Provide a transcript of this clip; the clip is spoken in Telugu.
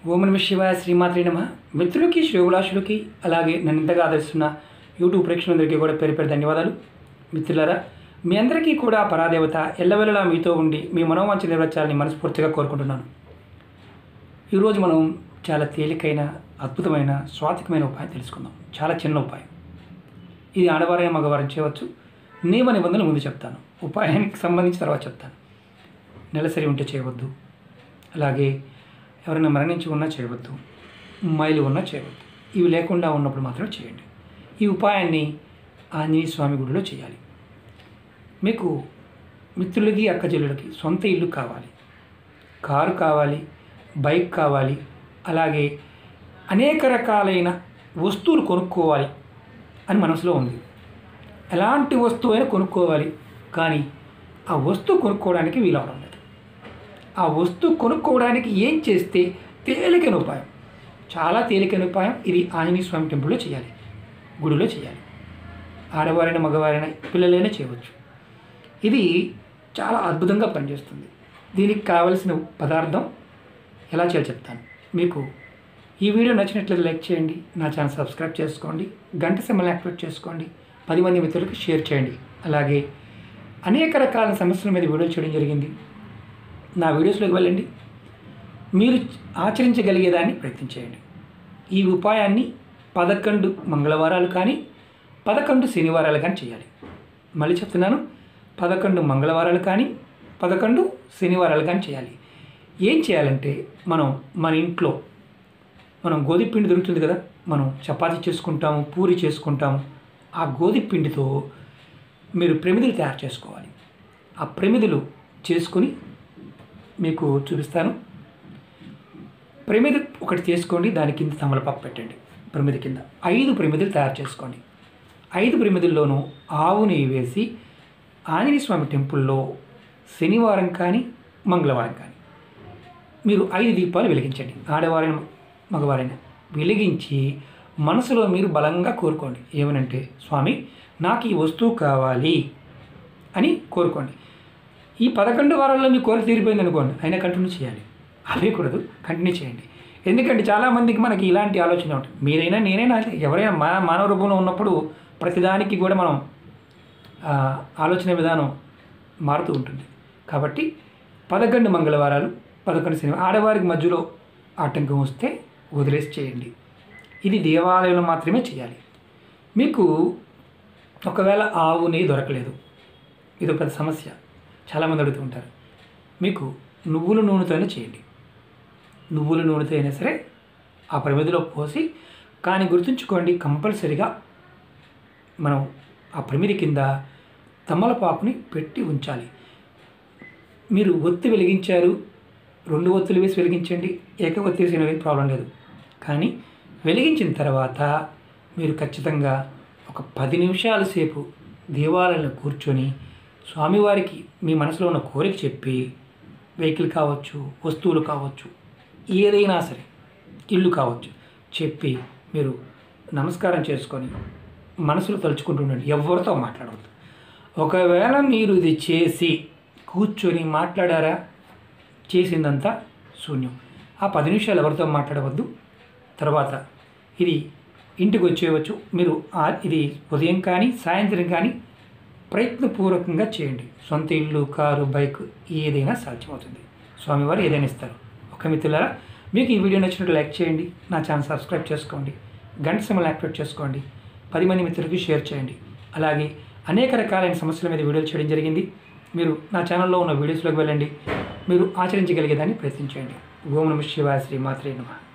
ఓం నమ శివాయ శ్రీమాత్రి నమ మిత్రులకి శ్రేవులాషులకి అలాగే నన్ను ఇంతగా ఆదరిస్తున్న యూట్యూబ్ ప్రేక్షకులందరికీ కూడా పేరు పేరు ధన్యవాదాలు మిత్రులారా మీ అందరికీ కూడా పరాదేవత ఎల్లవెల్లలా మీతో ఉండి మీ మనోవాంఛ నెరవేర్చాలని మనస్ఫూర్తిగా కోరుకుంటున్నాను ఈరోజు మనం చాలా తేలికైన అద్భుతమైన స్వాతికమైన ఉపాయం తెలుసుకుందాం చాలా చిన్న ఉపాయం ఇది ఆడవారైన మగవారిని చేయవచ్చు నియమ నిబంధనలు ముందు చెప్తాను ఉపాయానికి సంబంధించి తర్వాత చెప్తాను నెలసరి ఉంటే చేయవద్దు అలాగే ఎవరైనా మరణించి ఉన్నా చేయవద్దు మైలు ఉన్నా చేయవద్దు ఇవి లేకుండా ఉన్నప్పుడు మాత్రం చేయండి ఈ ఉపాయాన్ని ఆంజనేయ స్వామి గుడిలో చేయాలి మీకు మిత్రులకి అక్కచెల్లులకి సొంత ఇల్లు కావాలి కారు కావాలి బైక్ కావాలి అలాగే అనేక రకాలైన వస్తువులు కొనుక్కోవాలి అని మనసులో ఉంది ఎలాంటి వస్తువు అయినా కొనుక్కోవాలి కానీ ఆ వస్తువు కొనుక్కోవడానికి వీలవడం లేదు ఆ వస్తువు కొనుక్కోవడానికి ఏం చేస్తే తేలికైన ఉపాయం చాలా తేలికైన ఉపాయం ఇది ఆంజనేయ స్వామి టెంపుల్లో చేయాలి గుడిలో చేయాలి ఆడవారైన మగవారైన పిల్లలైనా చేయవచ్చు ఇది చాలా అద్భుతంగా పనిచేస్తుంది దీనికి కావలసిన పదార్థం ఎలా చేయాలో చెప్తాను మీకు ఈ వీడియో నచ్చినట్లయితే లైక్ చేయండి నా ఛానల్ సబ్స్క్రైబ్ చేసుకోండి గంట సింబల్ని యాక్టివేట్ చేసుకోండి పది మంది మిత్రులకు షేర్ చేయండి అలాగే అనేక రకాల సమస్యల మీద వీడియోలు చేయడం జరిగింది నా వీడియోస్లోకి వెళ్ళండి మీరు ఆచరించగలిగేదాన్ని ప్రయత్నించేయండి ఈ ఉపాయాన్ని పదకొండు మంగళవారాలు కానీ పదకొండు శనివారాలు కానీ చేయాలి మళ్ళీ చెప్తున్నాను పదకొండు మంగళవారాలు కానీ పదకొండు శనివారాలు కానీ చేయాలి ఏం చేయాలంటే మనం మన ఇంట్లో మనం గోధుమ పిండి దొరుకుతుంది కదా మనం చపాతీ చేసుకుంటాము పూరి చేసుకుంటాము ఆ గోధుమ పిండితో మీరు ప్రమిదలు తయారు చేసుకోవాలి ఆ ప్రమిదలు చేసుకొని మీకు చూపిస్తాను ప్రమిద ఒకటి చేసుకోండి దాని కింద తమలపాకు పెట్టండి ప్రమిద కింద ఐదు ప్రమిదలు తయారు చేసుకోండి ఐదు ప్రమిదల్లోనూ ఆవు నెయ్యి వేసి ఆంజనేయ స్వామి టెంపుల్లో శనివారం కానీ మంగళవారం కానీ మీరు ఐదు దీపాలు వెలిగించండి ఆడవారైన మగవారైన వెలిగించి మనసులో మీరు బలంగా కోరుకోండి ఏమనంటే స్వామి నాకు ఈ వస్తువు కావాలి అని కోరుకోండి ఈ పదకొండు వారాల్లో మీ కోరిక తీరిపోయింది అనుకోండి అయినా కంటిన్యూ చేయాలి ఆపేయకూడదు కంటిన్యూ చేయండి ఎందుకంటే చాలామందికి మనకి ఇలాంటి ఆలోచన ఉంటుంది మీరైనా నేనైనా ఎవరైనా మా మానవ రూపంలో ఉన్నప్పుడు ప్రతిదానికి కూడా మనం ఆ, ఆలోచన విధానం మారుతూ ఉంటుంది కాబట్టి పదకొండు మంగళవారాలు పదకొండు సినిమా ఆడవారికి మధ్యలో ఆటంకం వస్తే వదిలేసి చేయండి ఇది దేవాలయంలో మాత్రమే చేయాలి మీకు ఒకవేళ ఆవు నెయ్యి దొరకలేదు ఇది ఒక పెద్ద సమస్య చాలామంది అడుగుతూ ఉంటారు మీకు నువ్వుల నూనెతోనే చేయండి నువ్వుల నూనెతో అయినా సరే ఆ ప్రమిదిలో పోసి కానీ గుర్తుంచుకోండి కంపల్సరిగా మనం ఆ ప్రమిది కింద తమలపాకుని పెట్టి ఉంచాలి మీరు ఒత్తి వెలిగించారు రెండు ఒత్తులు వేసి వెలిగించండి ఏక ఒత్తి వేసి వెలిగి ప్రాబ్లం లేదు కానీ వెలిగించిన తర్వాత మీరు ఖచ్చితంగా ఒక పది నిమిషాల సేపు దేవాలయంలో కూర్చొని స్వామివారికి మీ మనసులో ఉన్న కోరిక చెప్పి వెహికల్ కావచ్చు వస్తువులు కావచ్చు ఏదైనా సరే ఇల్లు కావచ్చు చెప్పి మీరు నమస్కారం చేసుకొని మనసులో తలుచుకుంటుండండి ఎవరితో మాట్లాడవద్దు ఒకవేళ మీరు ఇది చేసి కూర్చొని మాట్లాడారా చేసిందంతా శూన్యం ఆ పది నిమిషాలు ఎవరితో మాట్లాడవద్దు తర్వాత ఇది ఇంటికి వచ్చేయవచ్చు మీరు ఆ- ఇది ఉదయం కానీ సాయంత్రం కానీ ప్రయత్నపూర్వకంగా చేయండి సొంత ఇల్లు కారు బైక్ ఏదైనా సాధ్యమవుతుంది స్వామివారు ఏదైనా ఇస్తారు ఒక మిత్రులారా మీకు ఈ వీడియో నచ్చినట్టు లైక్ చేయండి నా ఛానల్ సబ్స్క్రైబ్ చేసుకోండి గంట సమయం యాక్టివేట్ చేసుకోండి పది మంది మిత్రులకి షేర్ చేయండి అలాగే అనేక రకాలైన సమస్యల మీద వీడియోలు చేయడం జరిగింది మీరు నా ఛానల్లో ఉన్న వీడియోస్లోకి వెళ్ళండి మీరు ఆచరించగలిగేదాన్ని ప్రయత్నించండి ఓం నమ శివాయ శ్రీ మాత్రే నమ